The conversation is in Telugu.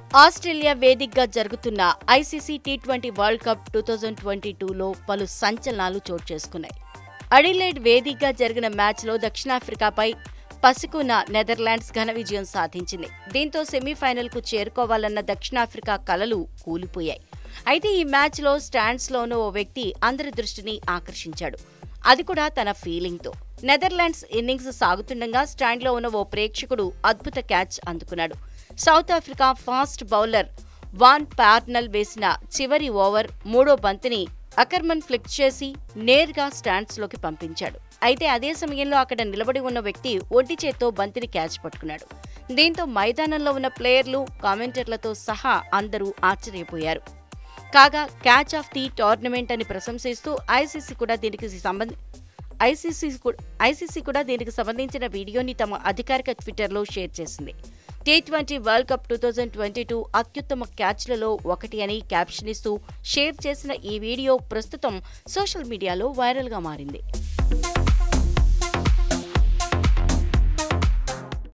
ఆస్ట్రేలియా వేదికగా జరుగుతున్న ICC T twenty world cup two thousand twenty టూలో పలు సంచలనాలు చోటు చేసుకున్నాయి అడిలైడ్ వేదికగా జరిగిన మ్యాచ్లో దక్షిణాఫ్రికాపై పసుకున్న నెదర్లాండ్స్ ఘన విజయం సాధించింది దీంతో సెమీఫైనల్కు చేరుకోవాలన్న దక్షిణాఫ్రికా కలలు కూలిపోయాయి అయితే ఈ మ్యాచ్లో స్టాండ్స్లోనూ ఓ వ్యక్తి అందరి దృష్టిని ఆకర్షించాడు అది కూడా తన ఫీలింగ్తో నెదర్లాండ్స్ ఇన్నింగ్స్ సాగుతుండగా స్టాండ్లో ఉన్న ఓ ప్రేక్షకుడు అద్భుత క్యాచ్ అందుకున్నాడు South Africa fast bowler Wayne Parnell వేసిన చివరి ఓవర్ మూడో బంతిని అకర్మన్ ఫ్లిక్ చేసి నేరుగా స్టాండ్స్లోకి పంపించాడు అయితే అదే సమయంలో అక్కడ నిలబడి ఉన్న వ్యక్తి ఒంటి చేత్తో బంతిని క్యాచ్ పట్టుకున్నాడు దీంతో మైదానంలో ఉన్న ప్లేయర్లు కామెంటర్లతో సహా అందరూ ఆశ్చర్యపోయారు కాగా క్యాచ్ ఆఫ్ ది టోర్నమెంట్ అని ప్రశంసిస్తూ ఐసీసీ కూడా దీనికి సంబంధ ఐసీసీ కూ- ఐసీసీ కూడా దీనికి సంబంధించిన వీడియోని తమ అధికారిక ట్విట్టర్లో షేర్ చేసింది T twenty world cup two thousand twenty two అత్యుత్తమ క్యాచ్లలో ఒకటి అని క్యాప్షన్ ఇస్తూ షేర్ చేసిన ఈ వీడియో ప్రస్తుతం సోషల్ మీడియాలో వైరల్గా మారింది